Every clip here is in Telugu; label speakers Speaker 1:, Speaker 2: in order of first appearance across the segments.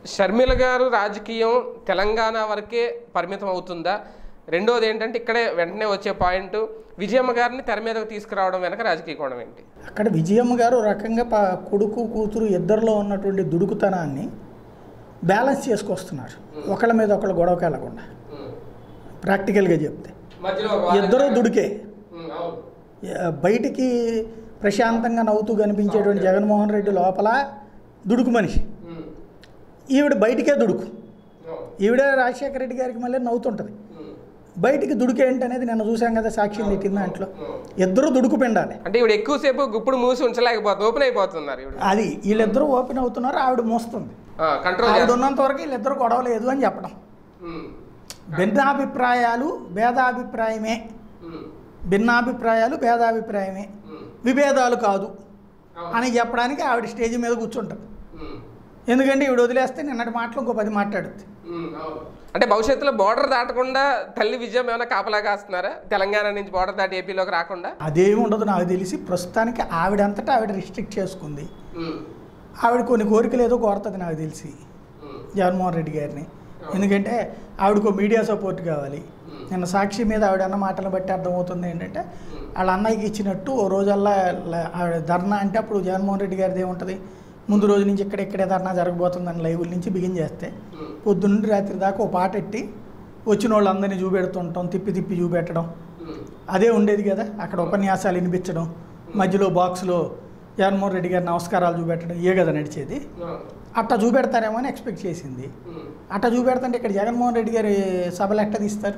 Speaker 1: షర్మిల గారు రాజకీయం తెలంగాణ వరకే పరిమితం అవుతుందా రెండోది ఏంటంటే ఇక్కడే వెంటనే వచ్చే పాయింట్ విజయమ్మ గారిని తెర మీదకు తీసుకురావడం వెనక రాజకీయ కోణం ఏంటి
Speaker 2: అక్కడ విజయమ్మ గారు ఒక రకంగా ప కొడుకు కూతురు ఇద్దరిలో ఉన్నటువంటి దుడుకుతనాన్ని బ్యాలెన్స్ చేసుకొస్తున్నారు ఒకళ్ళ మీద ఒకళ్ళు గొడవకి వెళ్ళకుండా ప్రాక్టికల్గా చెప్తే
Speaker 1: మధ్యలో
Speaker 2: ఇద్దరూ దుడికే ఆ, బయటికి ప్రశాంతంగా నవ్వుతూ కనిపించేటువంటి జగన్మోహన్ రెడ్డి లోపల దుడుకు మనిషి ఈవిడ బయటికే దుడుకు ఈవిడే రాజశేఖర రెడ్డి గారికి మళ్ళీ నవ్వుతుంటుంది బయటికి దుడుకు ఏంటనేది నేను చూసాం కదా సాక్ష్యం తిట్టిన దాంట్లో ఇద్దరు దుడుకు పిండాలి
Speaker 1: అంటే ఇప్పుడు ఎక్కువసేపు గుప్పుడు మూసి ఉంచలేకపోతుంది ఓపెన్ అయిపోతున్నారు ఇప్పుడు
Speaker 2: అది వీళ్ళిద్దరూ ఓపెన్ అవుతున్నారు ఆవిడ మోస్తుంది
Speaker 1: కంట్రోల్
Speaker 2: ఆవిడ ఉన్నంత వరకు వీళ్ళిద్దరు గొడవ లేదు అని చెప్పడం భిన్నాభిప్రాయాలు భేదాభిప్రాయమే భిన్నాభిప్రాయాలు భేదాభిప్రాయమే విభేదాలు కాదు అని చెప్పడానికి ఆవిడ స్టేజ్ మీద కూర్చుంటుంది ఎందుకంటే ఈవిడ వదిలేస్తే నిన్నటి మాటలు ఇంకో పది మాట్లాడుద్ది
Speaker 1: అంటే భవిష్యత్తులో బోర్డర్ దాటకుండా తల్లి విజయం ఏమైనా కాపలా కాస్తున్నారా తెలంగాణ నుంచి బోర్డర్ దాటి ఏపీలోకి రాకుండా
Speaker 2: అదేమి ఉండదు నాకు తెలిసి ప్రస్తుతానికి ఆవిడంతటా ఆవిడ రిస్ట్రిక్ట్ చేసుకుంది ఆవిడ కొన్ని కోరికలు ఏదో కోరుతుంది నాకు తెలిసి జగన్మోహన్ రెడ్డి గారిని ఎందుకంటే ఆవిడకు మీడియా సపోర్ట్ కావాలి నిన్న సాక్షి మీద ఆవిడ అన్న మాటలను బట్టి అర్థమవుతుంది ఏంటంటే వాళ్ళ అన్నయ్యకి ఇచ్చినట్టు ఓ రోజల్లా ల- ఆవిడ ధర్నా అంటే అప్పుడు జగన్మోహన్ రెడ్డి గారిది ఏముంటుంది ముందు రోజు నుంచి ఇక్కడ ఇక్కడే ధర్నా జరగబోతుందని లైవ్ల నుంచి బిగిన్ చేస్తే పొద్దున్నుండి రాత్రి దాకా ఓ పాట ఎట్టి వచ్చిన వాళ్ళందరినీ చూపెడుతుంటాం తిప్పి తిప్పి చూపెట్టడం అదే ఉండేది కదా అక్కడ ఉపన్యాసాలు వినిపించడం మధ్యలో బాక్స్లో జగన్మోహన్ రెడ్డి గారి నమస్కారాలు చూపెట్టడం ఏ కదా నడిచేది అట్లా చూపెడతారేమో అని ఎక్స్పెక్ట్ చేసింది అట్లా చూపెడతంటే ఇక్కడ జగన్మోహన్ రెడ్డి గారి సభలు ఎట్ట తీస్తారు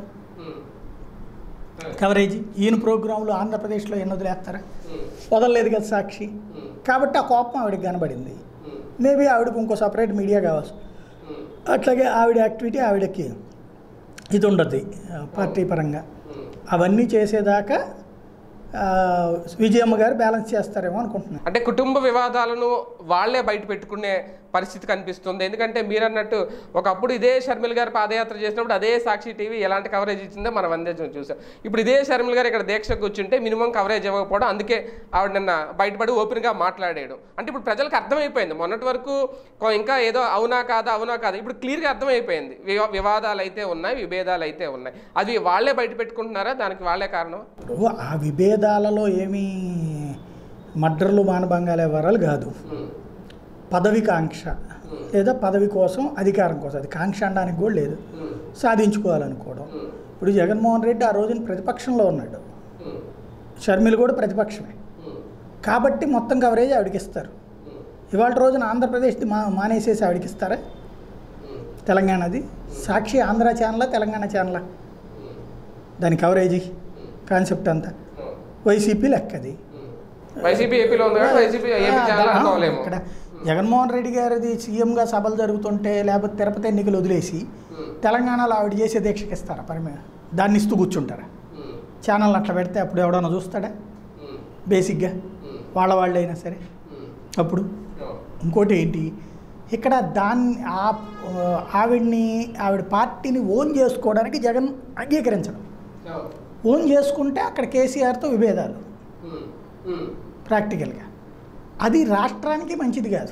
Speaker 2: కవరేజ్ ఈయన ప్రోగ్రాంలు ఆంధ్రప్రదేశ్లో ఎన్ని వదిలేస్తారా వదలలేదు కదా సాక్షి కాబట్టి ఆ కోపం ఆవిడకి కనబడింది మేబీ ఆవిడకి ఇంకో సపరేట్ మీడియా కావచ్చు అట్లాగే ఆవిడ యాక్టివిటీ ఆవిడకి ఇది ఉండదు పార్టీ పరంగా అవన్నీ చేసేదాకా ఆ, విజయమ్మ గారు బ్యాలెన్స్ చేస్తారేమో అనుకుంటున్నాను
Speaker 1: అంటే కుటుంబ వివాదాలను వాళ్ళే బయట పెట్టుకునే పరిస్థితి కనిపిస్తుంది ఎందుకంటే మీరన్నట్టు ఒకప్పుడు ఇదే షర్మిల గారు పాదయాత్ర చేసినప్పుడు అదే సాక్షి టీవీ ఎలాంటి కవరేజ్ ఇచ్చిందో మనం అందే చూ- చూసాం ఇప్పుడు ఇదే షర్మిల గారు ఇక్కడ దీక్షకు కూర్చుంటే మినిమం కవరేజ్ ఇవ్వకపోవడం అందుకే ఆవిడ నిన్న బయటపడి ఓపెన్గా మాట్లాడేయడం అంటే ఇప్పుడు ప్రజలకు అర్థమైపోయింది మొన్నటి వరకు కొ- ఇంకా ఏదో అవునా కాదా అవునా కాదా ఇప్పుడు క్లియర్గా అర్థమైపోయింది వివా- వివాదాలు అయితే ఉన్నాయి విభేదాలు అయితే ఉన్నాయి అది వాళ్ళే బయట పెట్టుకుంటున్నారా దానికి వాళ్ళే కారణం
Speaker 2: ఇప్పుడు ఆ విభేదాలలో ఏమీ మడ్రలు మానభంగాల వరాలు కాదు పదవి కాంక్ష లేదా పదవి కోసం అధికారం కోసం అది కాంక్ష అనడానికి కూడా లేదు సాధించుకోవాలనుకోవడం ఇప్పుడు జగన్మోహన్ రెడ్డి ఆ రోజున ప్రతిపక్షంలో ఉన్నాడు షర్మిల కూడా ప్రతిపక్షమే కాబట్టి మొత్తం కవరేజ్ ఆవిడకి ఇస్తారు ఇవాళ రోజున ఆంధ్రప్రదేశ్ది మా మానేసేసి ఆవిడకి ఇస్తారా తెలంగాణది సాక్షి ఆంధ్ర ఛానలా తెలంగాణ ఛానలా దాని కవరేజీ కాన్సెప్ట్ అంతా వైసీపీ లెక్కది
Speaker 1: వైసీపీ ఏపీలో ఉంది కాబట్టి వైసీపీ ఏపీ ఛానల్
Speaker 2: ఆ,
Speaker 1: అనుకోలేము
Speaker 2: ఇక్కడ జగన్మోహన్ రెడ్డి గారిది సీఎంగా సభలు జరుగుతుంటే లేకపోతే తిరుపతి ఎన్నికలు వదిలేసి తెలంగాణలో ఆవిడ చేసే దీక్షకి ఇస్తారా పరిమే దాన్ని ఇస్తూ కూర్చుంటారా ఛానల్ అట్లా పెడితే అప్పుడు ఎవడన్నా చూస్తాడా బేసిక్గా వాళ్ళ వాళ్ళైనా సరే అప్పుడు ఇంకోటి ఏంటి ఇక్కడ దాన్ని ఆ ఆవిడ్ని ఆవిడ పార్టీని ఓన్ చేసుకోవడానికి జగన్ అంగీకరించడం ఓన్ చేసుకుంటే అక్కడ కేసీఆర్తో విభేదాలు ప్రాక్టికల్గా అది రాష్ట్రానికి మంచిది కాదు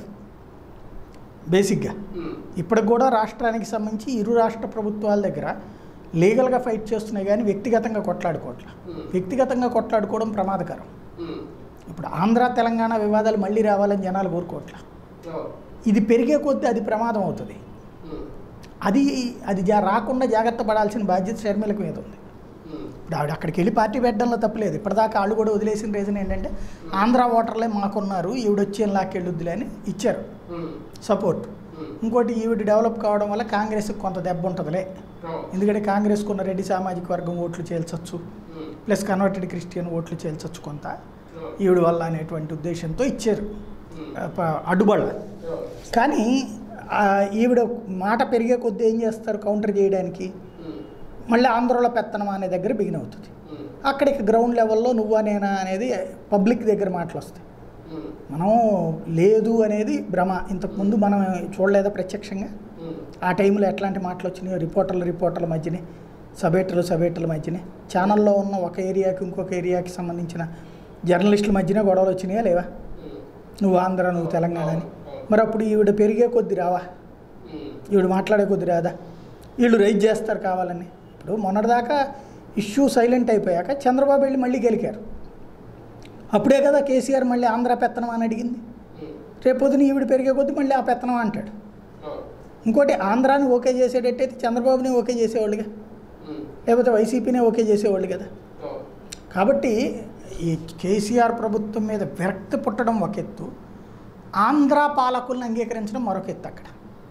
Speaker 2: బేసిక్గా ఇప్పటికి కూడా రాష్ట్రానికి సంబంధించి ఇరు రాష్ట్ర ప్రభుత్వాల దగ్గర లీగల్గా ఫైట్ చేస్తున్నాయి కానీ వ్యక్తిగతంగా కొట్లాడుకోవట్ల వ్యక్తిగతంగా కొట్లాడుకోవడం ప్రమాదకరం ఇప్పుడు ఆంధ్ర తెలంగాణ వివాదాలు మళ్ళీ రావాలని జనాలు కోరుకోవట్ల ఇది పెరిగే కొద్దీ అది ప్రమాదం అవుతుంది అది అది జా రాకుండా జాగ్రత్త పడాల్సిన బాధ్యత షర్మిలకు మీద ఉంది ఇప్పుడు ఆవిడ అక్కడికి వెళ్ళి పార్టీ పెట్టడంలో తప్పలేదు ఇప్పటిదాకా వాళ్ళు కూడా వదిలేసిన రీజన్ ఏంటంటే ఆంధ్ర ఓటర్లే మాకున్నారు ఈవిడ వచ్చి లాక్కెళ్ళొద్దులే అని ఇచ్చారు సపోర్ట్ ఇంకోటి ఈవిడ డెవలప్ కావడం వల్ల కాంగ్రెస్కి కొంత దెబ్బ ఉంటుందిలే ఎందుకంటే కాంగ్రెస్కు ఉన్న రెడ్డి సామాజిక వర్గం ఓట్లు చేల్చొచ్చు ప్లస్ కన్వర్టెడ్ క్రిస్టియన్ ఓట్లు చేల్చొచ్చు కొంత ఈవిడ వల్ల అనేటువంటి ఉద్దేశంతో ఇచ్చారు ఆ, ప- అడ్డుబళ్ళ కానీ ఆ, ఈవిడ మాట పెరిగే కొద్దీ ఏం చేస్తారు కౌంటర్ చేయడానికి మళ్ళీ ఆంధ్రలో పెత్తనం అనే దగ్గర బిగిన్ అవుతుంది అక్కడికి గ్రౌండ్ లెవెల్లో నువ్వా నేనా అనేది పబ్లిక్ దగ్గర మాటలు వస్తాయి మనం లేదు అనేది భ్రమ ఇంతకుముందు మనం చూడలేదా ప్రత్యక్షంగా ఆ టైంలో ఎట్లాంటి మాటలు వచ్చినాయో రిపోర్టర్లు రిపోర్టర్ల మధ్యనే సబేటర్లు సబేటర్ల మధ్యనే ఛానల్లో ఉన్న ఒక ఏరియాకి ఇంకొక ఏరియాకి సంబంధించిన జర్నలిస్టుల మధ్యనే గొడవలు వచ్చినాయా లేవా నువ్వు ఆంధ్ర నువ్వు తెలంగాణ అని మరి అప్పుడు ఈవిడ పెరిగే కొద్ది రావా ఈవిడ మాట్లాడే కొద్ది రాదా వీళ్ళు రైజ్ చేస్తారు కావాలని ఇప్పుడు మొన్నటిదాకా ఇష్యూ సైలెంట్ అయిపోయాక చంద్రబాబు వెళ్ళి మళ్ళీ గెలికారు అప్పుడే కదా కేసీఆర్ మళ్ళీ ఆంధ్ర పెత్తనం అని అడిగింది రేపొద్దున ఈవిడ పెరిగే కొద్దీ మళ్ళీ ఆ పెత్తనం అంటాడు ఇంకోటి ఆంధ్రాని ఓకే చేసేటట్టయితే చంద్రబాబుని ఓకే చేసేవాళ్ళుగా లేకపోతే వైసీపీనే ఓకే చేసేవాళ్ళు కదా కాబట్టి ఈ కేసీఆర్ ప్రభుత్వం మీద విరక్తి పుట్టడం ఒక ఎత్తు ఆంధ్ర పాలకులను అంగీకరించడం మరొక ఎత్తు అక్కడ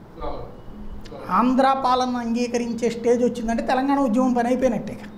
Speaker 2: ఆంధ్ర పాలన అంగీకరించే స్టేజ్ వచ్చిందంటే తెలంగాణ ఉద్యమం పని అయిపోయినట్టే ఇక.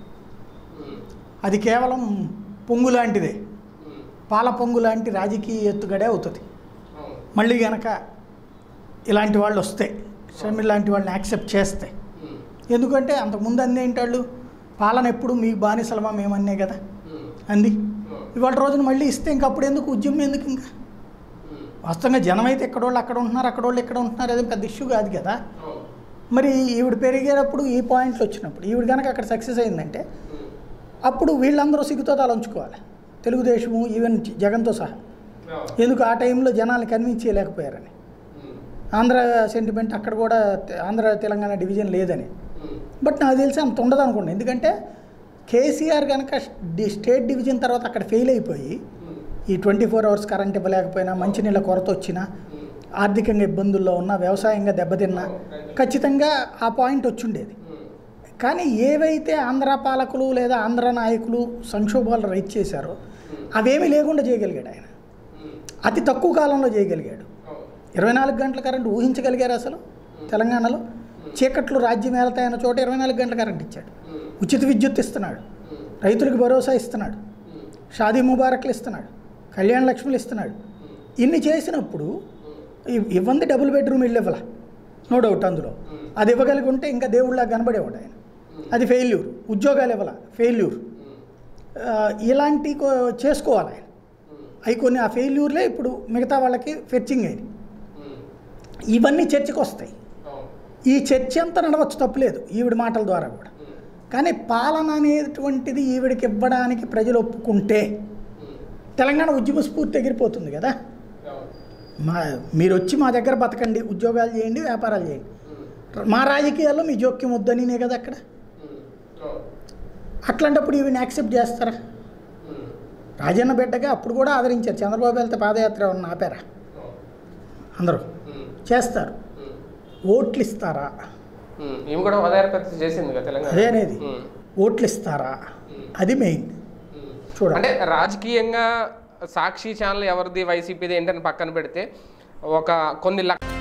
Speaker 2: అది కేవలం పొంగు లాంటిదే పాల పొంగు లాంటి రాజకీయ ఎత్తుగడే అవుతుంది మళ్ళీ గనక ఇలాంటి వాళ్ళు వస్తే షర్మిల లాంటి వాళ్ళని యాక్సెప్ట్ చేస్తే ఎందుకంటే అంతకుముందు అంది ఏంటి వాళ్ళు పాలన ఎప్పుడు మీకు బానిసలమా మేమన్నే కదా అంది ఇవాళ రోజున మళ్ళీ ఇస్తే ఇంక అప్పుడు ఎందుకు ఉద్యమం ఎందుకు ఇంకా వాస్తవంగా జనం అయితే ఎక్కడోళ్ళు అక్కడ ఉంటున్నారు అక్కడోళ్ళు ఇక్కడ ఉంటున్నారు అదే పెద్ద ఇష్యూ కాదు కదా మరి ఈవిడ పెరిగేటప్పుడు ఈ పాయింట్లు వచ్చినప్పుడు ఈవిడ కనుక అక్కడ సక్సెస్ అయిందంటే అప్పుడు వీళ్ళందరూ సిగ్గుతో తలంచుకోవాలి తెలుగుదేశము ఈవెన్ జగన్తో సహా ఎందుకు ఆ టైంలో జనాల్ని కన్విన్స్ చేయలేకపోయారని ఆంధ్ర సెంటిమెంట్ అక్కడ కూడా తె- ఆంధ్ర తెలంగాణ డివిజన్ లేదని బట్ నాకు తెలిసి అంత ఉండదు అనుకోండి ఎందుకంటే కేసీఆర్ కనుక డి- స్టేట్ డివిజన్ తర్వాత అక్కడ ఫెయిల్ అయిపోయి ఈ ట్వంటీ ఫోర్ అవర్స్ కరెంట్ ఇవ్వలేకపోయినా మంచినీళ్ళ కొరత వచ్చినా ఆర్థికంగా ఇబ్బందుల్లో ఉన్న వ్యవసాయంగా దెబ్బతిన్నా ఖచ్చితంగా ఆ పాయింట్ వచ్చుండేది కానీ ఏవైతే ఆంధ్ర పాలకులు లేదా ఆంధ్ర నాయకులు సంక్షోభాలు రైట్ చేశారో అవేమీ లేకుండా చేయగలిగాడు ఆయన అతి తక్కువ కాలంలో చేయగలిగాడు ఇరవై నాలుగు గంటల కరెంట్ ఊహించగలిగారు అసలు తెలంగాణలో చీకట్లు రాజ్యం ఏలతాయన్న చోట ఇరవై నాలుగు గంటల కరెంట్ ఇచ్చాడు ఉచిత విద్యుత్ ఇస్తున్నాడు రైతులకు భరోసా ఇస్తున్నాడు షాదీ ముబారక్లు ఇస్తున్నాడు కళ్యాణ లక్ష్ములు ఇస్తున్నాడు ఇన్ని చేసినప్పుడు ఇవ్- ఇవ్వంది డబుల్ బెడ్రూమ్ ఇల్లు ఇవ్వాల నో డౌట్ అందులో అది ఇవ్వగలిగి ఉంటే ఇంకా దేవుళ్ళ కనబడేవాడు ఆయన అది ఫెయిల్యూర్ ఉద్యోగాలు ఇవ్వాల ఫెయిల్యూర్ ఆ, ఇలాంటి కో- చేసుకోవాలి ఆయన అవి కొన్ని ఆ ఫెయిల్యూర్లే ఇప్పుడు మిగతా వాళ్ళకి ఫెచ్చింగ్ అయింది ఇవన్నీ చర్చకు వస్తాయి ఈ చర్చ అంతా నడవచ్చు తప్పులేదు ఈవిడ మాటల ద్వారా కూడా కానీ పాలన అనేటువంటిది ఈవిడికి ఇవ్వడానికి ప్రజలు ఒప్పుకుంటే తెలంగాణ ఉద్యమ స్ఫూర్తి ఎగిరిపోతుంది కదా మా మీరు వచ్చి మా దగ్గర బతకండి ఉద్యోగాలు చేయండి వ్యాపారాలు చేయండి మా రాజకీయాల్లో మీ జోక్యం వద్దనినే కదా అక్కడ అట్లాంటప్పుడు ఈవిని యాక్సెప్ట్ చేస్తారా రాజన్న బిడ్డగా అప్పుడు కూడా ఆదరించారు చంద్రబాబు వెళ్తే పాదయాత్ర ఏమన్నా ఆపారా అందరూ చేస్తారు ఓట్లు ఇస్తారా
Speaker 1: ఈమె కూడా పదయాత్ర చేసింది కదా తెలంగాణ
Speaker 2: అదే అనేది
Speaker 1: ఉమ్.
Speaker 2: ఓట్లు ఇస్తారా అది మెయిన్ చూడండి
Speaker 1: అంటే రాజకీయంగా సాక్షి ఛానల్ ఎవరిది వైసీపీది ఏంటని పక్కన పెడితే ఒక కొన్ని లక్ష